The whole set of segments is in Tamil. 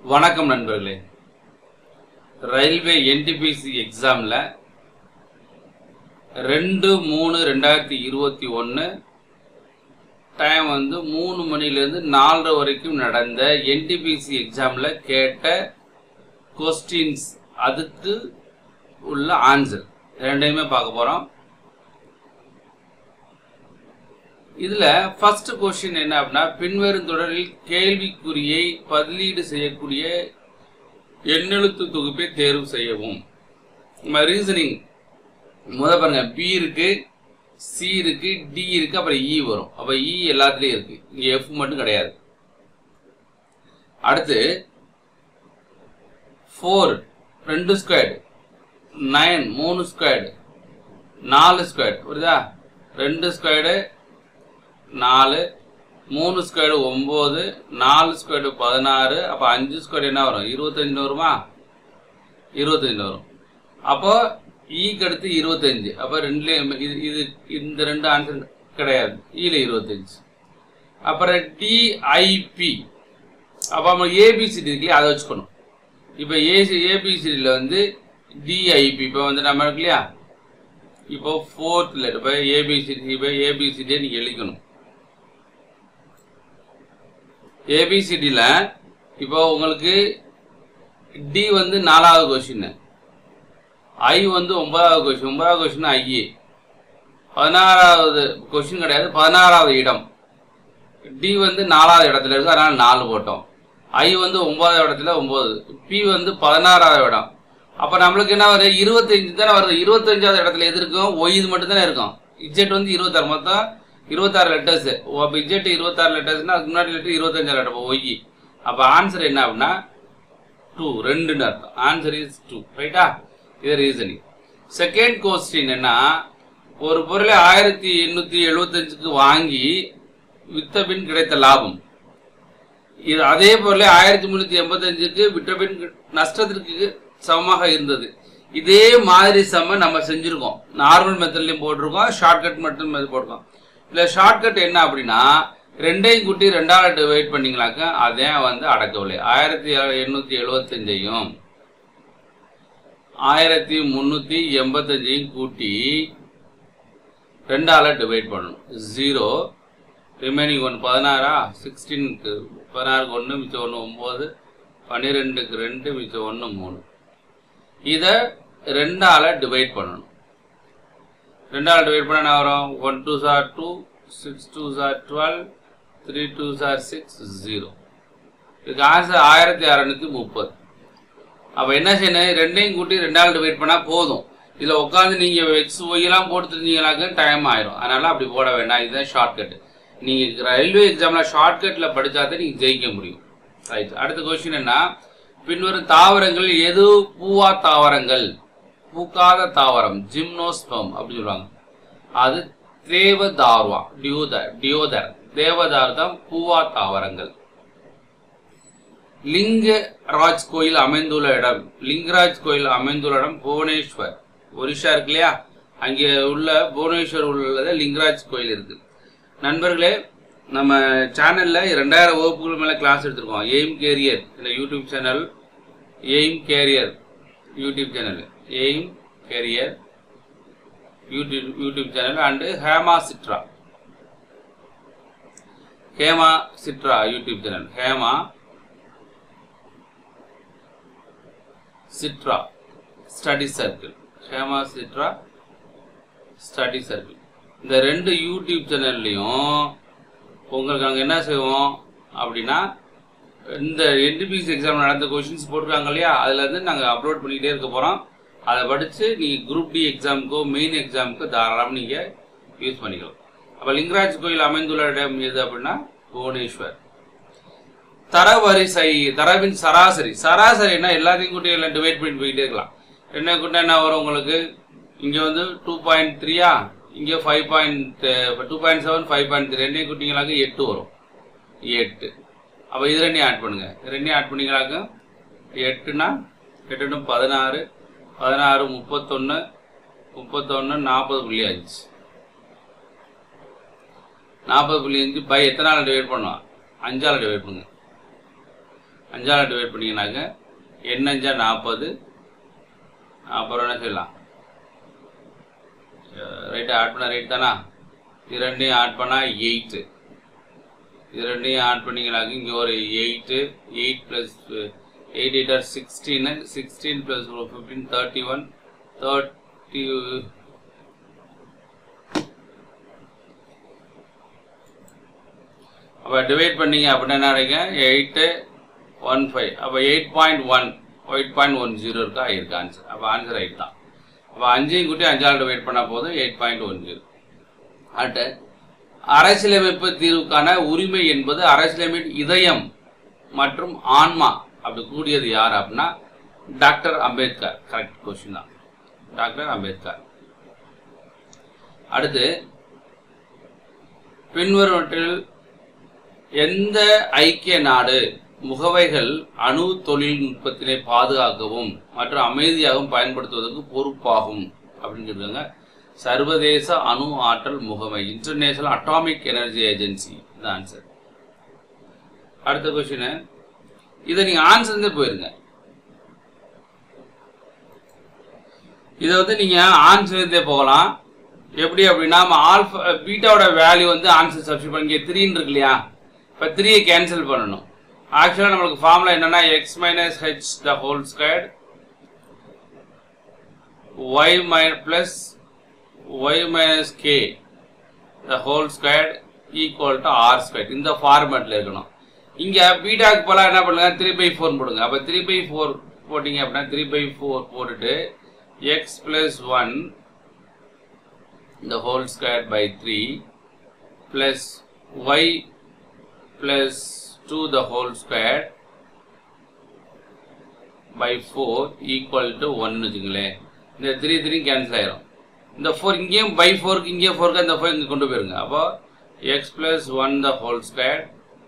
வணக்கம் நண்பர்களே ரயில்வே என்டிபிசி எக்ஸாமில் ரெண்டு மூணு ரெண்டாயிரத்தி இருபத்தி ஒன்று டைம் வந்து மூணு மணிலேருந்து நாலரை வரைக்கும் நடந்த என்டிபிசி எக்ஸாமில் கேட்ட கொஸ்டின்ஸ் அதுக்கு உள்ள ஆன்சர் ரெண்டையுமே பார்க்க போகிறோம் இதுல ஃபர்ஸ்ட் கொஸ்டின் என்ன அப்படின்னா பின்வரும் தொடரில் கேள்விக்குறியை பதிலீடு செய்யக்கூடிய எண்ணெழுத்து தொகுப்பை தேர்வு செய்யவும் நம்ம ரீசனிங் முத பாருங்க பி இருக்கு சி இருக்கு டி இருக்கு அப்புறம் இ வரும் அப்ப இ எல்லாத்துலயும் இருக்கு இங்க எஃப் மட்டும் கிடையாது அடுத்து ஃபோர் ரெண்டு ஸ்கொயர்டு நைன் மூணு ஸ்கொயர்டு நாலு ஸ்கொயர்டு புரியுதா ரெண்டு ஸ்கொயர்டு நாலு மூணு ஸ்கொயர்டு ஒம்பது நாலு ஸ்கொயர்டு பதினாறு அப்போ அஞ்சு ஸ்கொயர்டு என்ன வரும் இருபத்தஞ்சு வருமா இருபத்தஞ்சு வரும் அப்போ ஈக்கு அடுத்து இருபத்தஞ்சு அப்போ ரெண்டுலேயும் இது இது இந்த ரெண்டு ஆன்சர் கிடையாது ஈல இருபத்தஞ்சு அப்புறம் டிஐபி அப்போ நம்ம ஏபிசிடி இருக்குல்லையா அதை வச்சுக்கணும் இப்போ ஏசி ஏபிசிடியில் வந்து டிஐபி இப்போ வந்து நம்ம இருக்கு இல்லையா இப்போ ஃபோர்த் லெட்டர் இப்போ ஏபிசிடி இப்போ ஏபிசிடியை நீங்கள் எழுதிக்கணும் ஏபிசிடியில் இப்போ உங்களுக்கு டி வந்து நாலாவது கொஷின் ஐ வந்து ஒன்பதாவது கொஷின் ஒன்பதாவது கொஷின் ஐஏ பதினாறாவது கொஷின் கிடையாது பதினாறாவது இடம் டி வந்து நாலாவது இடத்துல இருக்கு அதனால நாலு போட்டோம் ஐ வந்து ஒன்பதாவது இடத்துல ஒன்பது பி வந்து பதினாறாவது இடம் அப்போ நம்மளுக்கு என்ன வருது இருபத்தஞ்சு தானே வருது இருபத்தஞ்சாவது இடத்துல எது இருக்கும் ஒய் இது மட்டும் தானே இருக்கும் இஜெட் வந்து இருபத்தாறு மொத்தம் இருபத்தாறு லெட்டர்ஸ் அப்போ இஜெட் இருபத்தாறு லெட்டர்ஸ்னா அதுக்கு முன்னாடி லெட்டர் இருபத்தஞ்சாறு லெட்டர் ஒய் அப்போ ஆன்சர் என்ன அப்படின்னா டூ ரெண்டுன்னு அர்த்தம் ஆன்சர் இஸ் டூ ரைட்டா இது ரீசனிங் செகண்ட் கொஸ்டின் என்ன ஒரு பொருளை ஆயிரத்தி எண்ணூற்றி எழுபத்தஞ்சுக்கு வாங்கி வித்த பின் கிடைத்த லாபம் இது அதே பொருளை ஆயிரத்தி முந்நூற்றி எண்பத்தஞ்சுக்கு விற்ற பின் நஷ்டத்திற்கு சமமாக இருந்தது இதே மாதிரி சம நம்ம செஞ்சுருக்கோம் நார்மல் மெத்தட்லையும் போட்டிருக்கோம் ஷார்ட்கட் மட்டும் மெத்தட் போட்டிருக்கோம் இல்லை ஷார்ட்கட் என்ன அப்படின்னா ரெண்டையும் கூட்டி ரெண்டாவது டிவைட் பண்ணிங்களாக்க அதே வந்து அடக்கவில்லை ஆயிரத்தி எண்ணூற்றி எழுபத்தஞ்சையும் ஆயிரத்தி முந்நூற்றி எண்பத்தஞ்சையும் கூட்டி ரெண்டால டிவைட் பண்ணணும் ஜீரோ ரிமைனிங் ஒன்று பதினாறா சிக்ஸ்டீனுக்கு பதினாறுக்கு ஒன்று மிச்சம் ஒன்று ஒம்பது பன்னிரெண்டுக்கு ரெண்டு மிச்சம் ஒன்று மூணு இதை ரெண்டால டிவைட் பண்ணணும் ரெண்டால டிவைட் பண்ண என்ன வரும் ஒன் டூ சார் டூ சிக்ஸ் டூ சார் டுவெல் த்ரீ டூ சார் சிக்ஸ் ஜீரோ இதுக்கு ஆன்சர் ஆயிரத்தி அறநூற்றி முப்பது அப்போ என்ன செய்யணும் ரெண்டையும் கூட்டி ரெண்டாவது டிவைட் பண்ணால் போதும் இதில் உட்காந்து நீங்கள் எக்ஸ் ஒய்யெல்லாம் போட்டுருந்தீங்கனாக்க டைம் ஆயிரும் அதனால் அப்படி போட வேண்டாம் இதுதான் ஷார்ட்கட் நீங்கள் ரயில்வே எக்ஸாமில் ஷார்ட்கட்டில் படித்தா தான் நீங்கள் ஜெயிக்க முடியும் ரைட் அடுத்த கொஸ்டின் என்ன பின்வரும் தாவரங்கள் எது பூவா தாவரங்கள் பூக்காத தாவரம் ஜிம்னோஸ்பம் அப்படின்னு சொல்லுவாங்க அது தேவதார்வா டியோதர் டியோதர் தேவதார் தான் பூவா தாவரங்கள் லிங்கராஜ் கோயில் அமைந்துள்ள இடம் லிங்கராஜ் கோயில் அமைந்துள்ள இடம் புவனேஸ்வர் ஒரிஷா இருக்கு இல்லையா அங்கே உள்ள புவனேஸ்வர் உள்ள லிங்கராஜ் கோயில் இருக்கு நண்பர்களே நம்ம சேனலில் ரெண்டாயிரம் வகுப்புகள் மேலே கிளாஸ் எடுத்திருக்கோம் எய்ம் கேரியர் இந்த YouTube channel Aim Career YouTube channel Aim Career YouTube YouTube channel and Hema Chitra Hema Chitra YouTube channel Hema Chitra Study Circle Hema Chitra Study Circle இந்த ரெண்டு யூடியூப் சேனல்லையும் உங்களுக்கு நாங்கள் என்ன செய்வோம் அப்படின்னா இந்த என்டிபிசி எக்ஸாம் நடந்த கொஷின்ஸ் போட்டிருக்காங்க இல்லையா அதில் இருந்து நாங்கள் அப்லோட் பண்ணிக்கிட்டே இருக்க போகிறோம் அதை படித்து நீங்கள் குரூப் டி எக்ஸாமுக்கோ மெயின் எக்ஸாமுக்கோ தாராளமாக நீங்கள் யூஸ் பண்ணிக்கலாம் அப்போ லிங்கராஜ் கோயில் அமைந்துள்ள இடம் எது அப்படின்னா புவனேஸ்வர் தரவரிசை தரவின் சராசரி சராசரினா எல்லாத்தையும் கூட்டி எல்லாம் டிவைட் பண்ணி போயிட்டே இருக்கலாம் என்ன கூட்ட என்ன வரும் உங்களுக்கு இங்கே வந்து டூ பாயிண்ட் த்ரீயா இங்கே five point two point seven five point three ரெண்டையும் கூட்டிங்களாக்க எட்டு வரும் எட்டு அப்போ இது ரெண்டையும் ஆட் பண்ணுங்க ரெண்டையும் ஆட் பண்ணிங்களாக்க எட்டுனா எட்டு பதினாறு பதினாறு முப்பத்தொன்று முப்பத்தொன்று நாற்பது புள்ளி அஞ்சு நாற்பது புள்ளி அஞ்சு பை எத்தனை நாள் டிவைட் பண்ணுவோம் அஞ்சால் டிவைட் பண்ணுங்க அஞ்சால் டிவைட் பண்ணிங்கனாக்க எண்ணஞ்சா நாற்பது அப்புறம் என்ன செய்யலாம் ரைட்டு ஆட் பண்ண ரைட் தானா இது ரெண்டையும் ஆட் பண்ணால் எயிட்டு இது ரெண்டையும் ஆட் பண்ணிங்கனாக்க இங்கே ஒரு eight eight plus eight eight are சிக்ஸ்டீனு sixteen plus fifteen thirty one thirty அப்போ டிவைட் பண்ணீங்க அப்படின்னா என்ன கிடைக்கும் எயிட்டு ஒன் ஃபைவ் அப்போ eight point one eight point one zero இருக்கா இருக்கு ஆன்சர் அப்போ ஆன்சர் எயிட் தான் அப்போ அஞ்சையும் கூட்டி அஞ்சால் டிவைட் பண்ணால் போதும் எயிட் பாயிண்ட் ஒன் ஜீரோ அடுத்து அரசியலமைப்பு தீர்வுக்கான உரிமை என்பது அரசியலமைப்பு இதயம் மற்றும் ஆன்மா அப்படி கூடியது யார் அப்படின்னா டாக்டர் அம்பேத்கர் கரெக்ட் கொஸ்டின் தான் டாக்டர் அம்பேத்கர் அடுத்து பின்வருவற்றில் எந்த ஐக்கிய நாடு முகவைகள் அணு தொழில்நுட்பத்தினை பாதுகாக்கவும் மற்றும் அமைதியாகவும் பயன்படுத்துவதற்கு பொறுப்பாகும் அப்படின்னு சொல்றாங்க சர்வதேச அணு ஆற்றல் முகமை இன்டர்நேஷனல் அட்டாமிக் எனர்ஜி ஏஜென்சி இந்த ஆன்சர் அடுத்த கொஸ்டின் இதை நீங்க ஆன்சர் போயிருங்க இதை வந்து நீங்க ஆன்சர் போகலாம் எப்படி அப்படின்னா நம்ம ஆல்ஃபா பீட்டாவோட வேல்யூ வந்து ஆன்சர் சப்ஸ்டியூட் பண்ணி இங்கே த்ரீன்னு இருக்கு இல்லையா இப்போ த்ரீயை கேன்சல் பண்ணணும் ஆக்சுவலாக நம்மளுக்கு ஃபார்முலா என்னன்னா x minus h the whole square y my plus y minus k the whole square equal to r square இந்த ஃபார்மேட்டில் இருக்கணும் இங்கே பீட்டாக்கு போல என்ன பண்ணுங்க த்ரீ பை ஃபோர் போடுங்க அப்போ த்ரீ பை ஃபோர் போட்டிங்க அப்படின்னா த்ரீ பை ஃபோர் போட்டுட்டு x plus one the whole square by 3 plus y plus 2 the whole square by 4 equal to 1 வச்சுங்களேன் இந்த த்ரீ த்ரீ கேன்சல் ஆயிரும் இந்த ஃபோர் இங்கேயும் பை ஃபோருக்கு இங்கேயும் ஃபோருக்கு அந்த ஃபோர் இங்கே கொண்டு போயிருங்க அப்போ x plus one the whole square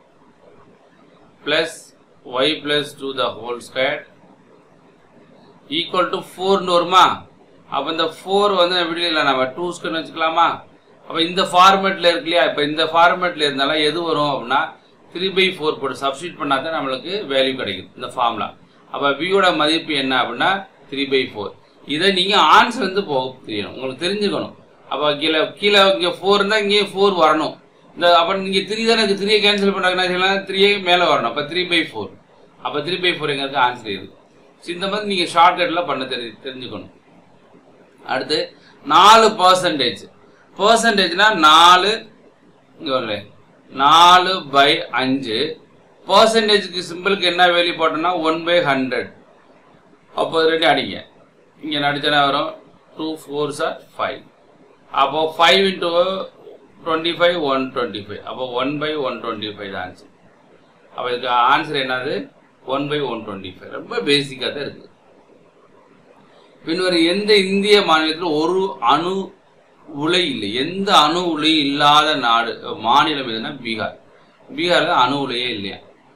plus y plus two the whole square equal to ஃபோர்னு வருமா அப்போ இந்த ஃபோர் வந்து எப்படி இல்லை நம்ம டூ ஸ்கொயர்னு வச்சுக்கலாமா அப்போ இந்த ஃபார்மேட்டில் இருக்கு இல்லையா இப்போ இந்த ஃபார்மேட்டில் இருந்தாலும் எது வரும் அப்படின்னா த்ரீ பை ஃபோர் போட்டு சப்ஸ்டியூட் பண்ணால் தான் நம்மளுக்கு வேல்யூ கிடைக்கும் இந்த ஃபார்முலா அப்போ வியோட மதிப்பு என்ன அப்படின்னா த்ரீ பை ஃபோர் இதை நீங்கள் ஆன்சர் வந்து போக தெரியணும் உங்களுக்கு தெரிஞ்சுக்கணும் அப்போ கீழே கீழே இங்கே ஃபோர் இருந்தால் இங்கேயே ஃபோர் வரணும் இந்த அப்போ நீங்கள் த்ரீ தானே த்ரீயை கேன்சல் பண்ணாங்கன்னா செய்யலாம் த்ரீயே மேலே வரணும் அப்போ த்ரீ பை ஃபோர் அப்போ த்ரீ பை ஃபோர் எங்கே இருக்கு ஆன்சர் இது ஸோ இந்த மாதிரி நீங்கள் ஷார்ட்கட்டில் பண்ண தெரி தெரிஞ்சுக்கணும் அடுத்து நாலு பர்சன்டேஜ் பர்சன்டேஜ்னா நாலு இங்கே வரல நாலு பை அஞ்சு பர்சன்டேஜுக்கு சிம்பிளுக்கு என்ன வேல்யூ போட்டோம்னா ஒன் பை ஹண்ட்ரட் அப்போ ரெண்டு அடிங்க இங்கே நடிச்சனா வரும் டூ ஃபோர் சார் ஃபைவ் அப்போ five into twenty five one twenty five அப்போ one by one twenty five தான் ஆன்சர் அப்போ இதுக்கு ஆன்சர் என்னது one by one twenty five ரொம்ப பேசிக்காக தான் இருக்குது பின்வரும் எந்த இந்திய மாநிலத்தில் ஒரு அணு உலை இல்லை எந்த அணு உலை இல்லாத நாடு மாநிலம் எதுனா பீகார் பீகார்ல அணு உலையே இல்லையா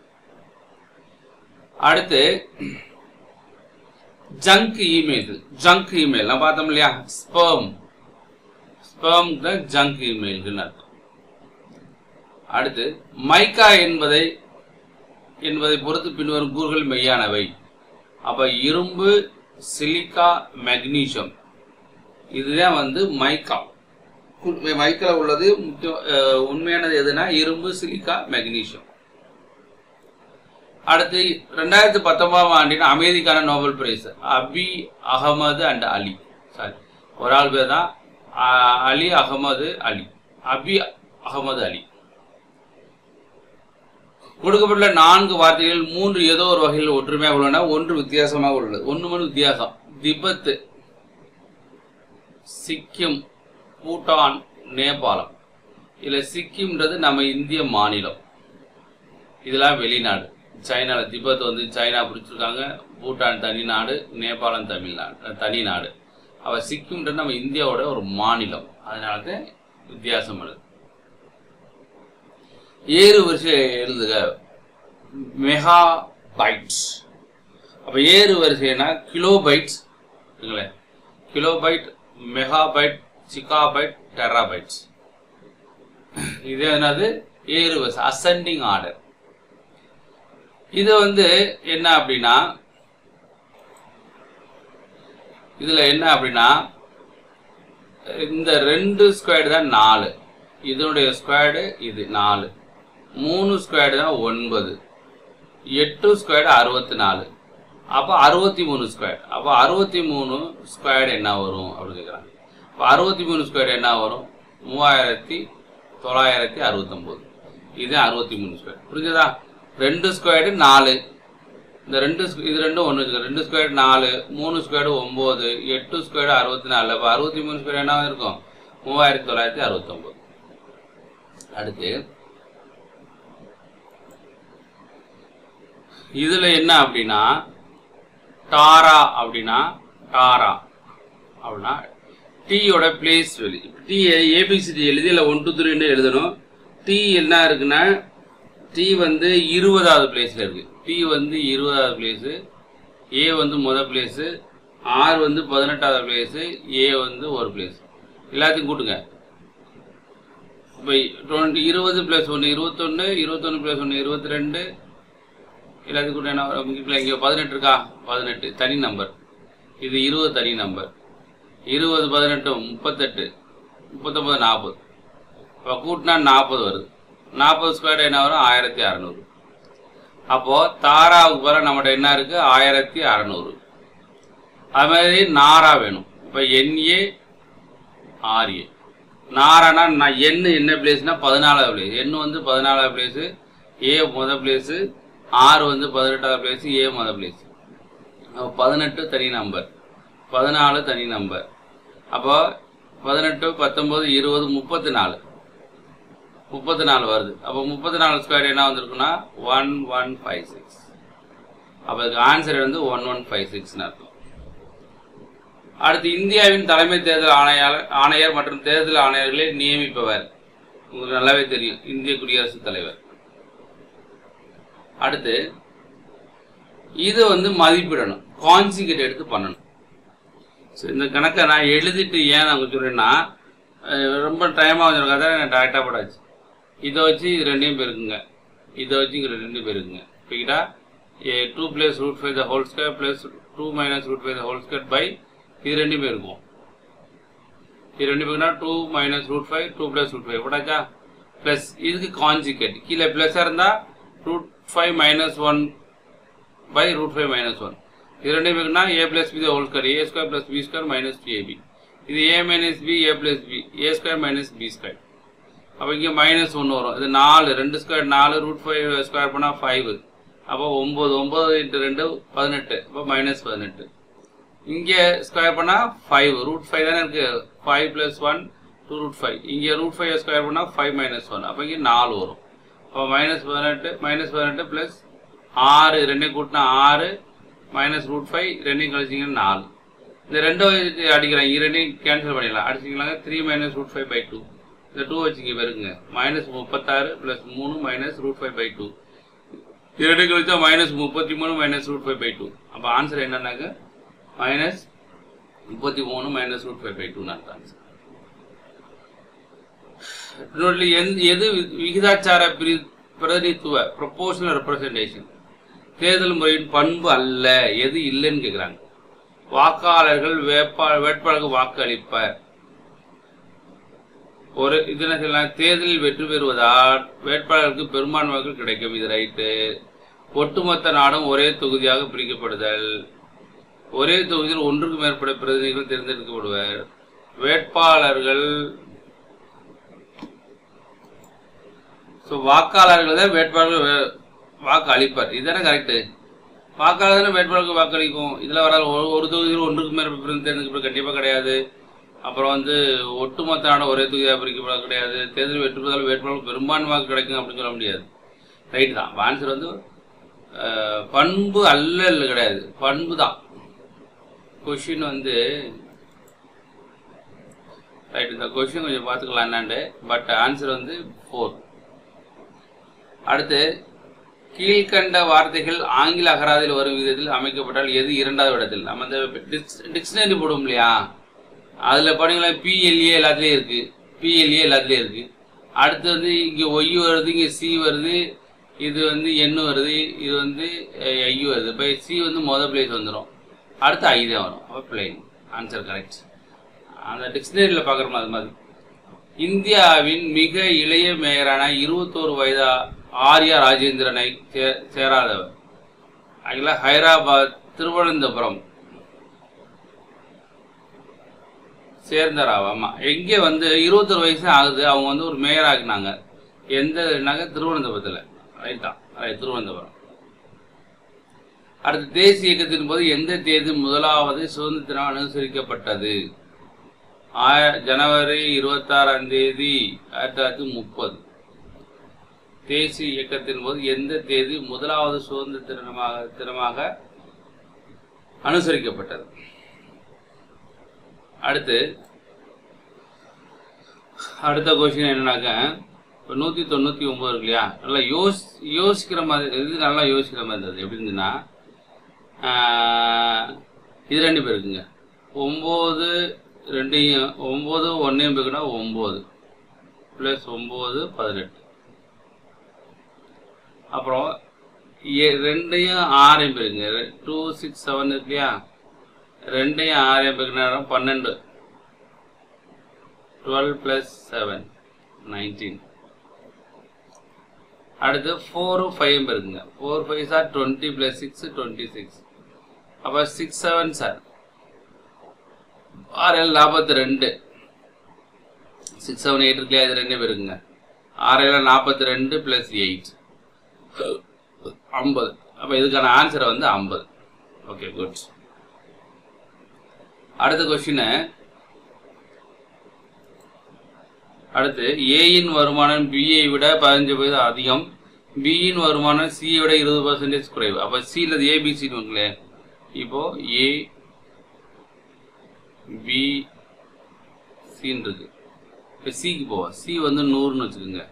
அடுத்து ஜங்க் இமெயில் ஜங்க் இமெயில் நான் பார்த்தோம் இல்லையா ஸ்பெர்ம் ஸ்பெர்ம் தான் ஜங்க் இமெயில்கள் அர்த்தம் அடுத்து மைக்கா என்பதை என்பதை பொறுத்து பின்வரும் கூறுகள் மெய்யானவை அப்ப இரும்பு சிலிக்கா மெக்னீசியம் இதுதான் வந்து மைக்கா மைக்கில் உள்ளது முக்கிய அஹ், உண்மையானது எதுனா இரும்பு சிலிக்கா மெக்னீசியம் அடுத்து ரெண்டாயிரத்தி பத்தொன்பதாம் ஆண்டின் அமைதிக்கான Nobel prize Abiy Ahmed and Ali sorry ஒரு ஆள் பேர் தான் அ- அலி அகமது அலி அபி அகமது அலி கொடுக்கப்பட்டுள்ள நான்கு வார்த்தைகள் மூன்று ஏதோ ஒரு வகையில் ஒற்றுமையாக உள்ளன ஒன்று வித்தியாசமாக உள்ளது ஒன்று மட்டும் வித்தியாசம் திபெத் சிக்கிம் பூட்டான் நேபாளம் இதுல சிக்கிம்ன்றது நம்ம இந்திய மாநிலம் இதெல்லாம் வெளிநாடு சைனால திபெத் வந்து சைனா பிடிச்சிருக்காங்க பூட்டான் தனி நாடு நேபாளம் தமிழ்நாடு அஹ், தனி நாடு அவ சிக்கிம்ன்றது நம்ம இந்தியாவோட ஒரு மாநிலம் அதனால தான் வித்தியாசம் வருது ஏறு வரிசை எழுதுக மெகா பைட்ஸ் அப்ப ஏறு வரிசைனா kilobytes kilobyte megabyte gigabyte terabytes இது என்னது ஏறு வரிசை அசெண்டிங் ஆர்டர் இது வந்து என்ன அப்படின்னா இதுல என்ன அப்படின்னா இந்த ரெண்டு ஸ்கொயர் தான் நாலு இதனுடைய ஸ்கொயர்டு இது நாலு மூணு ஸ்கொயர்டு தான் ஒன்பது எட்டு ஸ்கொயர்டு அறுபத்தி நாலு அப்போ அறுபத்தி மூணு ஸ்கொயர் அப்போ அறுபத்தி மூணு ஸ்கொயர்டு என்ன வரும் அப்படின்னு கேட்குறாங்க இப்போ அறுபத்தி மூணு ஸ்கொயர் என்ன வரும் மூவாயிரத்தி தொள்ளாயிரத்தி அறுபத்தொம்போது இது அறுபத்தி மூணு ஸ்கொயர் புரிஞ்சுதா ரெண்டு ஸ்கொயர்டு நாலு இந்த ரெண்டு squ- இது ரெண்டும் ஒன்று ரெண்டு ஸ்கொயர் நாலு மூணு ஸ்கொயர் ஒம்பது எட்டு ஸ்கொயர் அறுபத்தி நாலு அப்போ அறுபத்தி மூணு ஸ்கொயர் என்ன இருக்கும் மூவாயிரத்தி தொள்ளாயிரத்தி அறுபத்தொம்போது அடுத்து இதுல என்ன அப்படின்னா டாரா அப்படின்னா டாரா அப்படின்னா டீயோட பிளேஸ் வெளி டீ ஏபிசிடி எழுதி இல்லை ஒன் டூ த்ரீன்னு எழுதணும் டீ என்ன இருக்குன்னா டி வந்து இருபதாவது பிளேஸில் இருக்கு டி வந்து இருபதாவது பிளேஸு ஏ வந்து முத பிளேஸு ஆர் வந்து பதினெட்டாவது பிளேஸு ஏ வந்து ஒரு பிளேஸ் எல்லாத்தையும் கூட்டுங்க இப்போ டுவெண்ட்டி இருபது ப்ளஸ் ஒன்று இருபத்தொன்று இருபத்தொன்று ப்ளஸ் ஒன்று இருபத்தி ரெண்டு எல்லாத்துக்கும் கூட என்ன வரும்? இங்க இங்கே பதினெட்டு இருக்கா பதினெட்டு தனி நம்பர் இது இருபது தனி நம்பர் இருபது பதினெட்டு முப்பத்தெட்டு முப்பத்தொம்பது நாற்பது இப்போ கூட்டினா நாற்பது வருது நாற்பது ஸ்கொயர் என்ன வரும் ஆயிரத்தி அறநூறு அப்போது தாராவுக்கு வர நம்மகிட்ட என்ன இருக்குது ஆயிரத்தி அறநூறு அது மாதிரி நாரா வேணும் இப்போ என்ஏ ஆர்ஏ நாரானா நான் எண்ணு என்ன பிளேஸ்னா பதினாலாவது பிளேஸ் எண்ணு வந்து பதினாலாவது பிளேஸு ஏ முத பிளேஸு ஆறு வந்து பதினெட்டாவது பிளேஸு ஏ முத பிளேஸ் அப்போ பதினெட்டு தனி நம்பர் பதினாலு தனி நம்பர் அப்போ பதினெட்டு பத்தொம்பது இருபது முப்பத்தி நாலு முப்பத்தி நாலு வருது அப்போ முப்பத்தி நாலு ஸ்கொயர் என்ன வந்திருக்குன்னா ஒன் ஒன் ஃபைவ் சிக்ஸ் அப்போ இதுக்கு ஆன்சர் வந்து ஒன் ஒன் ஃபைவ் சிக்ஸ்னு அர்த்தம் அடுத்து இந்தியாவின் தலைமை தேர்தல் ஆணையாளர் ஆணையர் மற்றும் தேர்தல் ஆணையர்களை நியமிப்பவர் உங்களுக்கு நல்லாவே தெரியும் இந்திய குடியரசுத் தலைவர் அடுத்து இது வந்து மதிப்பிடணும் கான்சிகேட் எடுத்து பண்ணணும் ஸோ இந்த கணக்கை நான் எழுதிட்டு ஏன் நான் சொல்கிறேன்னா அஹ் ரொம்ப டைமாக வந்திருக்கா தான் நான் டேரெக்டாக போடாச்சு இதை வச்சு இது ரெண்டையும் பெருக்குங்க இதை வச்சு இங்கே ரெண்டையும் பெருக்குங்க பிக்கிட்டா a two plus root five the whole square plus two minus root five the whole square by இது ரெண்டுமே இருக்கும் இது ரெண்டு பேருக்குனா two minus root five two plus root five போட்டாச்சா ப்ளஸ் இதுக்கு கான்ஜிகேட் கீழே ப்ளஸ்ஸாக இருந்தால் root five minus one by root five minus one இது ரெண்டு பேருக்குனா a plus b whole square a square plus b square minus two ab இது ஏ minus b a plus b a square minus b square அப்போ இங்கே மைனஸ் ஒன்று வரும் இது நாலு ரெண்டு ஸ்கொயர் நாலு ரூட் ஃபைவ் ஸ்கொயர் பண்ணால் ஃபைவ் அப்போ ஒம்பது ஒம்பது இன்ட்டு ரெண்டு பதினெட்டு அப்போ மைனஸ் பதினெட்டு இங்கே ஸ்கொயர் பண்ணால் ஃபைவ் ரூட் ஃபைவ் தானே இருக்கு five plus one two root five இங்கே ரூட் ஃபைவ் ஸ்கொயர் பண்ணால் ஃபைவ் மைனஸ் ஒன் அப்போ இங்கே நாலு வரும் அப்போ மைனஸ் பதினெட்டு மைனஸ் பதினெட்டு ப்ளஸ் ஆறு ரெண்டையும் கூட்டினா ஆறு மைனஸ் ரூட் ஃபைவ் ரெண்டையும் கழிச்சிங்கன்னா நாலு இந்த ரெண்டும் வச்சு அடிக்கிறாங்க இது ரெண்டையும் கேன்சல் பண்ணிடலாம் அடிச்சிங்களாங்க three minus root five by two இந்த டூ வச்சுங்க பெருங்க மைனஸ் முப்பத்தாறு ப்ளஸ் மூணு minus root five by two இது ரெண்டு கழிச்சா மைனஸ் முப்பத்தி மூணு minus root five by two அப்போ ஆன்சர் என்னன்னாக்க மைனஸ் முப்பத்தி மூணு minus root five by two answer இன்னொரு எந்த எது விகிதாச்சார பிரி பிரதிநிதித்துவ ப்ரொபோஷனல் ரெப்ரசன்டேஷன் தேர்தல் முறையின் பண்பு அல்ல எது இல்லைன்னு கேட்குறாங்க வாக்காளர்கள் வேட்பா வேட்பாளருக்கு வாக்கு அளிப்பர் ஒரு இது என்ன சொல்லலாம் தேர்தலில் வெற்றி பெறுவதால் வேட்பாளருக்கு பெரும்பான்மை வாக்குகள் கிடைக்கும் இது ரைட்டு ஒட்டுமொத்த நாடும் ஒரே தொகுதியாக பிரிக்கப்படுதல் ஒரே தொகுதியில் ஒன்றுக்கு மேற்பட்ட பிரதிநிதிகள் தேர்ந்தெடுக்கப்படுவர் வேட்பாளர்கள் ஸோ வாக்காளர்கள் தான் வேட்பாளர்கள் வே- வாக்கு அளிப்பார் இதுதானே கரெக்டு வாக்காளர் தானே வேட்பாளருக்கு வாக்களிக்கும் இதில் வராது ஒரு ஒரு தொகுதியில் ஒன்றுக்கு மேற்பட்ட பிரதிநிதி தேர்ந்தெடுக்கப்பட கண்டிப்பாக கிடையாது அப்புறம் வந்து ஒட்டுமொத்த நாடு ஒரே தொகுதியாக பிரிக்கப்பட கிடையாது தேர்தல் வெற்றி பெறுவதால் வேட்பாளருக்கு பெரும்பான்மை வாக்கு கிடைக்கும் அப்படின்னு சொல்ல முடியாது ரைட்டு தான் ஆன்சர் வந்து அஹ், பண்பு அல்ல இல்லை கிடையாது பண்பு தான் கொஷின் வந்து ரைட் இந்த கொஷின் கொஞ்சம் பார்த்துக்கலாம் என்னாண்டு பட் ஆன்சர் வந்து ஃபோர் அடுத்து கீழ்கண்ட வார்த்தைகள் ஆங்கில அகராதியில் வரும் விதத்தில் அமைக்கப்பட்டால் எது இரண்டாவது இடத்தில் நம்ம இந்த டிக்ஷனரி போடுவோம் இல்லையா அதில் பண்ணீங்களா பிஎல்ஏ எல்லாத்துலேயும் இருக்குது பிஎல்ஏ எல்லாத்துலேயும் இருக்குது அடுத்து வந்து இங்கே ஒய் வருது இங்கே சி வருது இது வந்து எண்ணு வருது இது வந்து ஐ வருது இப்போ சி வந்து மொதல் பிளேஸ் வந்துடும் அடுத்து ஐ தான் வரும் அப்போ பிளைன் ஆன்சர் கரெக்ட் அந்த டிக்ஷனரியில் பார்க்குற மாதிரி மாதிரி இந்தியாவின் மிக இளைய மேயரான இருபத்தோரு வயதா ஆர்யா ராஜேந்திரனை சே- சேராதவர் ஆக்சுவலாக ஹைதராபாத் திருவனந்தபுரம் சேர்ந்தராவ் ஆமாம் எங்கே வந்து இருபத்தொரு வயசு ஆகுது அவங்க வந்து ஒரு மேயர் ஆகினாங்க எந்த நகர் திருவனந்தபுரத்தில் ரைட் தான் ரைட் திருவனந்தபுரம் அடுத்து தேசிய இயக்கத்தின் போது எந்த தேதி முதலாவது சுதந்திர தினம் அனுசரிக்கப்பட்டது ஆய- ஜனவரி இருபத்தாறாம் தேதி ஆயிரத்தி தொள்ளாயிரத்தி முப்பது தேசிய இயக்கத்தின் போது எந்த தேதி முதலாவது சுதந்திர தினமாக தினமாக அனுசரிக்கப்பட்டது அடுத்து அடுத்த கொஸ்டின் என்னன்னாக்க இப்போ நூற்றி தொண்ணூற்றி ஒம்பது இருக்கு இல்லையா நல்லா யோஸ் யோசிக்கிற மாதிரி இது நல்லா யோசிக்கிற மாதிரி இருந்தது எப்படி இருந்துன்னா ஆஹ், இது ரெண்டு பேர் இருக்குங்க ஒம்பது ரெண்டையும் ஒம்பது ஒன்றையும் பேருக்குன்னா ஒம்பது ப்ளஸ் ஒம்பது பதினெட்டு அப்புறம் ஏ- ரெண்டையும் ஆறையும் பேருங்க டூ சிக்ஸ் செவன் இருக்கு இல்லையா ரெண்டையும் ஆறையும் பேருக்குன்னா பன்னெண்டு டுவெல் ப்ளஸ் செவன் நைன்டீன் அடுத்து ஃபோரும் ஃபைவும் இருக்குங்க ஃபோர் ஃபைவ் சார் twenty plus six twenty six அப்போ சிக்ஸ் செவன் சார் ஆறில் நாற்பத்தி ரெண்டு சிக்ஸ் செவன் எயிட் இருக்குல்லையா இது ரெண்டு பேருக்குங்க ஆறில் நாற்பத்தி ரெண்டு ப்ளஸ் எயிட் ஐம்பது அப்போ இதுக்கான ஆன்சரை வந்து ஐம்பது ஓகே குட் அடுத்த கொஸ்டின் அடுத்து ஏயின் வருமானம் பிஐ விட பதினஞ்சு பர்சன்ட் அதிகம் பியின் வருமானம் சியை விட இருபது பர்சன்டேஜ் குறைவு அப்போ சியில் ஏபிசின்னு இருக்குல்ல இப்போ ஏ பி சின்னு இருக்கு இப்போ சிக்கு போவோம் சி வந்து நூறுன்னு வச்சுக்கோங்க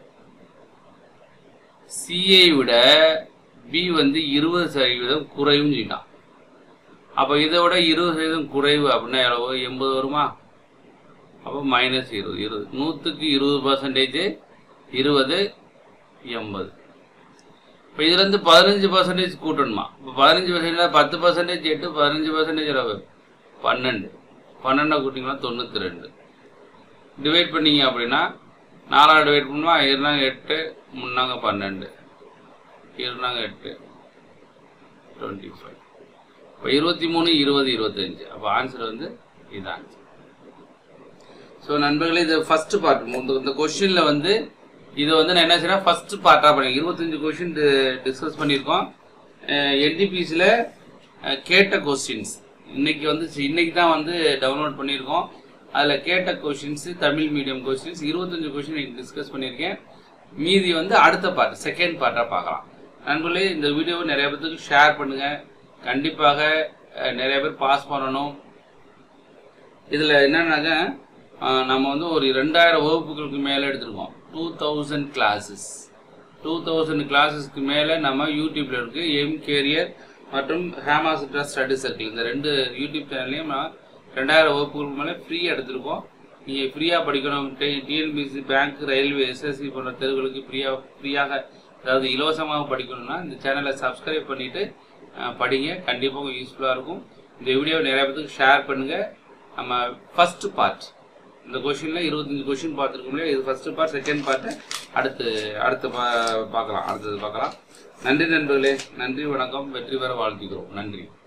சியை விட பி வந்து இருபது சதவீதம் குறைவுன்னு சொல்லிட்டான் அப்போ இதை விட இருபது சதவீதம் குறைவு அப்படின்னா எவ்வளவு எண்பது வருமா அப்போ மைனஸ் இருபது இருபது நூற்றுக்கு இருபது பர்சன்டேஜ் இருபது எண்பது இப்போ இதுலேருந்து பதினஞ்சு பர்சன்டேஜ் கூட்டணுமா இப்போ பதினஞ்சு பர்சன்டேஜ் பத்து பர்சன்டேஜ் எட்டு பதினஞ்சு பர்சன்டேஜ் அளவு பன்னெண்டு பன்னெண்டை கூட்டிங்கன்னா தொண்ணூற்றி ரெண்டு டிவைட் பண்ணீங்க அப்படின்னா நாலாவது டிவைட் பண்ணுமா இருந்தாங்க எட்டு முன்னாங்க பன்னெண்டு இருந்தாங்க எட்டு டுவெண்ட்டி ஃபைவ் இப்போ இருபத்தி மூணு இருபது இருபத்தஞ்சு அப்போ ஆன்சர் வந்து இது ஆன்சர் ஸோ நண்பர்களே இது ஃபர்ஸ்ட் பார்ட் இந்த இந்த கொஷினில் வந்து இது வந்து நான் என்ன செய்யறேன் ஃபர்ஸ்ட் பார்ட்டாக பண்ணி இருபத்தஞ்சு கொஷின் டிஸ்கஸ் பண்ணியிருக்கோம் என்டிபிசியில் கேட்ட கொஸ்டின்ஸ் இன்னைக்கு வந்து இன்னைக்கு தான் வந்து டவுன்லோட் பண்ணியிருக்கோம் அதில் கேட்ட கொஷின்ஸ் தமிழ் மீடியம் கொஸ்டின்ஸ் இருபத்தஞ்சு கொஷின் டிஸ்கஸ் பண்ணியிருக்கேன் மீதி வந்து அடுத்த பார்ட் செகண்ட் பார்ட்டாக பார்க்கலாம் நண்பர்களே இந்த வீடியோவை நிறைய பேருக்கு ஷேர் பண்ணுங்கள் கண்டிப்பாக அஹ், நிறைய பேர் பாஸ் பண்ணணும் இதில் என்னன்னாக்க ஆஹ், நம்ம வந்து ஒரு ரெண்டாயிரம் வகுப்புகளுக்கு மேலே எடுத்திருக்கோம் two thousand classes two thousand கிளாஸஸ்க்கு மேலே நம்ம யூடியூப்ல இருக்கு எம் கேரியர் மற்றும் ஹேமாஸ் ட்ரஸ் ஸ்டடி சர்க்கிள் இந்த ரெண்டு யூடியூப் சேனல்லையும் நான் ரெண்டாயிரம் வகுப்புகளுக்கு மேலே ஃப்ரீயாக எடுத்திருக்கோம் நீங்கள் ஃப்ரீயாக படிக்கணும் டிஎன்பிசி பேங்க் ரயில்வே எஸ்எஸ்சி போன்ற தேர்வுகளுக்கு ஃப்ரீயாக ஃப்ரீயாக அதாவது இலவசமாக படிக்கணும்னா இந்த சேனலை சப்ஸ்கிரைப் பண்ணிவிட்டு படிங்க கண்டிப்பாக உங்களுக்கு யூஸ்ஃபுல்லாக இருக்கும் இந்த வீடியோவை நிறைய பேருக்கு ஷேர் பண்ணுங்கள் நம்ம ஃபர்ஸ்ட் பார்ட் இந்த கொஷினில் இருபத்தஞ்சு கொஷின் பார்த்துருக்கோம் இல்லையா இது ஃபர்ஸ்ட் பார்ட் செகண்ட் பார்ட்டு அடுத்து அடுத்து பா பார்க்கலாம் அடுத்தது பார்க்கலாம் நன்றி நண்பர்களே நன்றி வணக்கம் வெற்றி பெற வாழ்த்துக்கிறோம் நன்றி